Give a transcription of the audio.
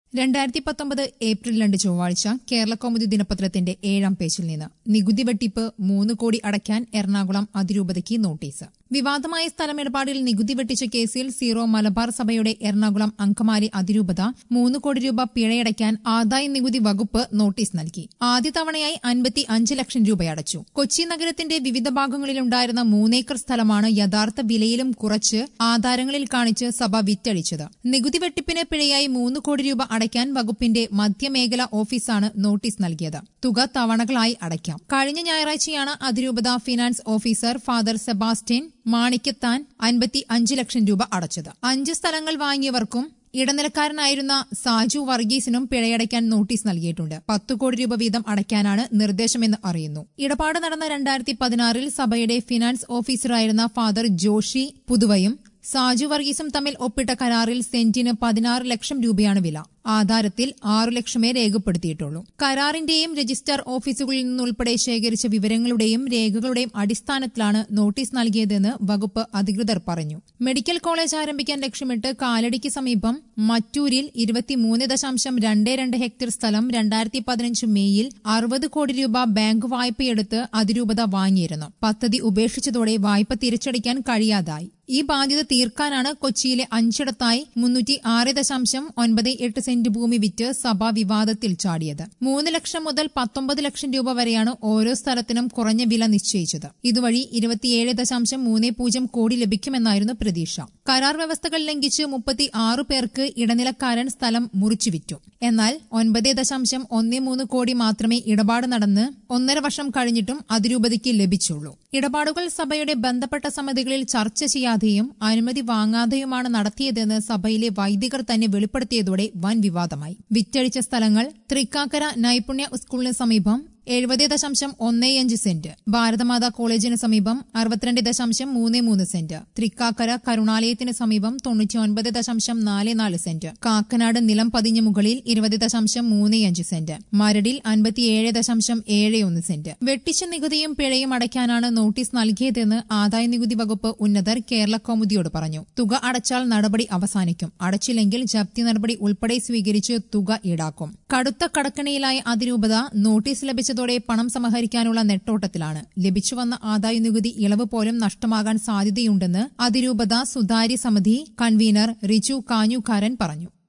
രണ്ടായിരത്തി പത്തൊമ്പത് ഏപ്രിൽ രണ്ട് ചൊവ്വാഴ്ച കേരള കൗമുദി ദിനപത്രത്തിന്റെ ഏഴാം പേജിൽ നിന്ന് നികുതി വെട്ടിപ്പ് മൂന്ന് കോടി അടയ്ക്കാൻ എറണാകുളം അതിരൂപതയ്ക്ക് നോട്ടീസ് വിവാദമായ സ്ഥലമിടപാടിൽ നികുതി വെട്ടിച്ച കേസിൽ സീറോ മലബാർ സഭയുടെ എറണാകുളം അങ്കമാലി അതിരൂപത മൂന്ന് കോടി രൂപ പിഴയടയ്ക്കാൻ ആദായ നികുതി വകുപ്പ് നോട്ടീസ് നൽകി ആദ്യ തവണയായി അൻപത്തി അഞ്ച് ലക്ഷം രൂപയടച്ചു കൊച്ചി നഗരത്തിന്റെ വിവിധ ഭാഗങ്ങളിലുണ്ടായിരുന്ന മൂന്നേക്കർ സ്ഥലമാണ് യഥാർത്ഥ വിലയിലും കുറച്ച് ആധാരങ്ങളിൽ കാണിച്ച് സഭ വിറ്റഴിച്ചത് നികുതി വെട്ടിപ്പിന് പിഴയായി മൂന്ന് കോടി രൂപ അടയ്ക്കാൻ വകുപ്പിന്റെ മധ്യമേഖല ഓഫീസാണ് നോട്ടീസ് നൽകിയത് തുക തവണകളായി അടയ്ക്കാം കഴിഞ്ഞ ഞായറാഴ്ചയാണ് അതിരൂപത finance officer father Sebastian Manikkathan അൻപത്തി അഞ്ച് ലക്ഷം രൂപ അടച്ചത് അഞ്ച് സ്ഥലങ്ങൾ വാങ്ങിയവർക്കും ഇടനിലക്കാരനായിരുന്ന സാജു വർഗീസിനും പിഴയടയ്ക്കാൻ നോട്ടീസ് നൽകിയിട്ടുണ്ട് പത്ത് കോടി രൂപ വീതം അടയ്ക്കാനാണ് നിർദ്ദേശമെന്ന് അറിയുന്നു ഇടപാട് നടന്ന രണ്ടായിരത്തി പതിനാറിൽ സഭയുടെ ഫിനാൻസ് ഓഫീസറായിരുന്ന ഫാദർ ജോഷി പുതുവയും സാജു വർഗീസും തമ്മിൽ ഒപ്പിട്ട കരാറിൽ സെന്റിന് പതിനാറ് ലക്ഷം രൂപയാണ് വില ആധാരത്തിൽ ആറു ലക്ഷമേ രേഖപ്പെടുത്തിയിട്ടുള്ളൂ കരാറിന്റെയും രജിസ്റ്റർ ഓഫീസുകളിൽ നിന്നുൾപ്പെടെ ശേഖരിച്ച വിവരങ്ങളുടെയും രേഖകളുടെയും അടിസ്ഥാനത്തിലാണ് നോട്ടീസ് നൽകിയതെന്ന് വകുപ്പ് അധികൃതർ പറഞ്ഞു മെഡിക്കൽ കോളേജ് ആരംഭിക്കാൻ ലക്ഷ്യമിട്ട് കാലടിക്ക് സമീപം മറ്റൂരിൽ ഇരുപത്തിമൂന്ന് ദശാംശം രണ്ട് രണ്ട് ഹെക്ടർ സ്ഥലം രണ്ടായിരത്തി പതിനഞ്ച് മെയ്യിൽ അറുപത് കോടി രൂപ ബാങ്ക് വായ്പയെടുത്ത് അതിരൂപത വാങ്ങിയിരുന്നു പദ്ധതി ഉപേക്ഷിച്ചതോടെ വായ്പ തിരിച്ചടയ്ക്കാൻ കഴിയാതായി ഈ ബാധ്യത തീർക്കാനാണ് കൊച്ചിയിലെ അഞ്ചിടത്തായി മുന്നൂറ്റി ആറ് ദശാംശം ഒൻപത് എട്ട് സെന്റ് ഭൂമി വിറ്റ് സഭ വിവാദത്തിൽ ചാടിയത് മൂന്ന് ലക്ഷം മുതൽ പത്തൊമ്പത് ലക്ഷം രൂപ വരെയാണ് ഓരോ സ്ഥലത്തിനും കുറഞ്ഞ വില നിശ്ചയിച്ചത് ഇതുവഴി ഇരുപത്തിയേഴ് ദശാംശം മൂന്ന് പൂജ്യം കോടി ലഭിക്കുമെന്നായിരുന്നു പ്രതീക്ഷ കരാർ വ്യവസ്ഥകൾ ലംഘിച്ച് മുപ്പത്തി ആറ് പേർക്ക് ഇടനിലക്കാരൻ സ്ഥലം മുറിച്ചു വിറ്റു എന്നാൽ ഒൻപത് ദശാംശം ഒന്ന് മൂന്ന് കോടി മാത്രമേ ഇടപാട് നടന്ന് ഒന്നര വർഷം കഴിഞ്ഞിട്ടും അതിരൂപതയ്ക്ക് ലഭിച്ചുള്ളൂ ഇടപാടുകൾ സഭയുടെ ബന്ധപ്പെട്ട സമിതികളിൽ ചർച്ച ചെയ്യാതെയും അനുമതി വാങ്ങാതെയുമാണ് നടത്തിയതെന്ന് സഭയിലെ വൈദികർ തന്നെ വെളിപ്പെടുത്തിയതോടെ വൻ വിവാദമായി വിറ്റഴിച്ച സ്ഥലങ്ങൾ തൃക്കാക്കര നൈപുണ്യ സ്കൂളിന് സമീപം എഴുപത് ദശാംശം ഒന്ന് അഞ്ച് സെന്റ് ഭാരതമാതാ കോളേജിന് സമീപം അറുപത്തിരണ്ട് ദശാംശം മൂന്ന് മൂന്ന് സെന്റ് തൃക്കാക്കര കരുണാലയത്തിന് സമീപം തൊണ്ണൂറ്റി ഒൻപത് ദശാംശം നാല് നാല് സെന്റ് കാക്കനാട് നിലം പതിഞ്ഞ മുകളിൽ ഇരുപത് ദശാംശം മൂന്ന് അഞ്ച് സെന്റ് മരടിൽ അൻപത്തിയേഴ് ദശാംശം ഏഴ് ഒന്ന് സെന്റ് വെട്ടിച്ച നികുതിയും പിഴയും അടയ്ക്കാനാണ് നോട്ടീസ് നൽകിയതെന്ന് ആദായ നികുതി വകുപ്പ് ഉന്നതർ കേരള കൗമുദിയോട് പറഞ്ഞു തുക അടച്ചാൽ നടപടി അവസാനിക്കും അടച്ചില്ലെങ്കിൽ ജപ്തി നടപടി ഉൾപ്പെടെ സ്വീകരിച്ച് തുക ഈടാക്കും കടുത്ത കടക്കണിയിലായ അതിരൂപത നോട്ടീസ് ലഭിച്ചതോടെ പണം സമാഹരിക്കാനുള്ള നെട്ടോട്ടത്തിലാണ് ലഭിച്ചുവന്ന ആദായ നികുതി ഇളവ് പോലും നഷ്ടമാകാൻ സാധ്യതയുണ്ടെന്ന് അതിരൂപത സുതാര്യ സമിതി കൺവീനർ റിജു കാഞ്ഞുകാരൻ പറഞ്ഞു